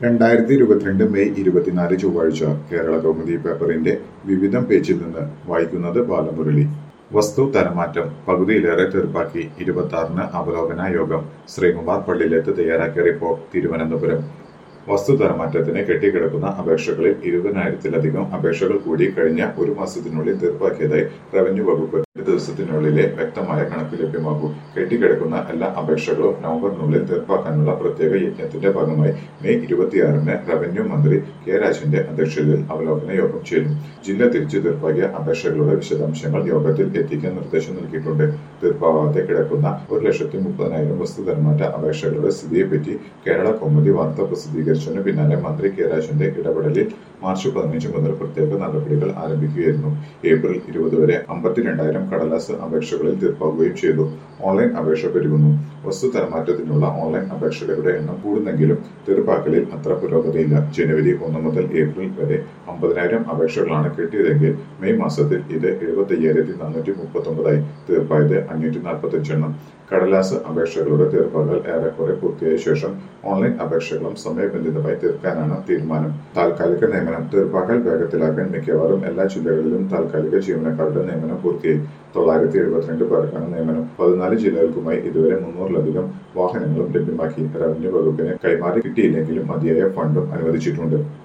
രണ്ടായിരത്തി ഇരുപത്തിരണ്ട് മെയ് ഇരുപത്തിനാല് ചൊവ്വാഴ്ച കേരള കൗമുദി പേപ്പറിന്റെ വിവിധം പേജിൽ നിന്ന് വായിക്കുന്നത് ബാലമുരളി വസ്തു തരമാറ്റം പകുതിയിലേറെ തീർപ്പാക്കി ഇരുപത്തി ആറിന് അവലോകന യോഗം ശ്രീകുമാർ പള്ളിയിലെത്ത് തയ്യാറാക്കിയ റിപ്പോർട്ട് തിരുവനന്തപുരം വസ്തു തരമാറ്റത്തിന് കെട്ടിക്കിടക്കുന്ന അപേക്ഷകളിൽ ഇരുപതിനായിരത്തിലധികം അപേക്ഷകൾ കൂടി കഴിഞ്ഞ ഒരു മാസത്തിനുള്ളിൽ തീർപ്പാക്കിയതായി റവന്യൂ വകുപ്പ് രണ്ട് ദിവസത്തിനുള്ളിലെ വ്യക്തമായ കണക്ക് ലഭ്യമാകൂ കെട്ടിക്കിടക്കുന്ന എല്ലാ അപേക്ഷകളും നവംബറിനുള്ളിൽ തീർപ്പാക്കാനുള്ള പ്രത്യേക യജ്ഞത്തിന്റെ ഭാഗമായി മെയ് ഇരുപത്തിയാറിന് റവന്യൂ മന്ത്രി കെ രാജന്റെ അധ്യക്ഷതയിൽ അവലോകന യോഗം ചേരും ജില്ല തിരിച്ചു തീർപ്പാക്കിയ അപേക്ഷകളുടെ വിശദാംശങ്ങൾ യോഗത്തിൽ എത്തിക്കാൻ നിർദ്ദേശം നൽകിയിട്ടുണ്ട് തീർപ്പാവാതെ കിടക്കുന്ന ഒരു ലക്ഷത്തി മുപ്പതിനായിരം വസ്തു തരമാറ്റ അപേക്ഷകളുടെ സ്ഥിതിയെപ്പറ്റി കേരള കൗമുദി വാർത്ത പ്രസിദ്ധീകരിച്ചതിന് പിന്നാലെ മന്ത്രി കെ രാജന്റെ ഇടപെടലിൽ മാർച്ച് പതിനഞ്ച് മുതൽ പ്രത്യേക നടപടികൾ ആരംഭിക്കുകയായിരുന്നു ഏപ്രിൽ ഇരുപത് വരെ അമ്പത്തിരണ്ടായിരം കടലാസ് അപേക്ഷകളിൽ തീർപ്പാക്കുകയും ചെയ്തു ഓൺലൈൻ അപേക്ഷ പെരുകുന്നു വസ്തു തരമാറ്റത്തിനുള്ള ഓൺലൈൻ അപേക്ഷകരുടെ എണ്ണം കൂടുന്നെങ്കിലും തീർപ്പാക്കലിൽ അത്ര പുരോഗതിയില്ല ജനുവരി ഒന്ന് മുതൽ ഏപ്രിൽ വരെ അമ്പതിനായിരം അപേക്ഷകളാണ് കിട്ടിയതെങ്കിൽ മെയ് മാസത്തിൽ ഇത് എഴുപത്തി അയ്യായിരത്തി നാനൂറ്റി മുപ്പത്തി ഒമ്പതായി തീർപ്പായത് അഞ്ഞൂറ്റി നാൽപ്പത്തി അഞ്ചെണ്ണം കടലാസ് അപേക്ഷകളുടെ തീർപ്പാക്കൽ ഏറെക്കുറെ പൂർത്തിയായ ശേഷം ഓൺലൈൻ അപേക്ഷകളും സമയബന്ധിതമായി തീർക്കാനാണ് തീരുമാനം താൽക്കാലിക നിയമനം തീർപ്പാക്കൽ വേഗത്തിലാക്കാൻ മിക്കവാറും എല്ലാ ജില്ലകളിലും താൽക്കാലിക ജീവനക്കാരുടെ നിയമനം പൂർത്തിയായി തൊള്ളായിരത്തി എഴുപത്തിരണ്ട് പേർക്കാണ് നിയമനം പതിനാല് ജില്ലകൾക്കുമായി ഇതുവരെ മുന്നൂറിലധികം വാഹനങ്ങളും ലഭ്യമാക്കി റവന്യൂ വകുപ്പിന് കൈമാറി കിട്ടിയില്ലെങ്കിലും മതിയായ ഫണ്ടും അനുവദിച്ചിട്ടുണ്ട്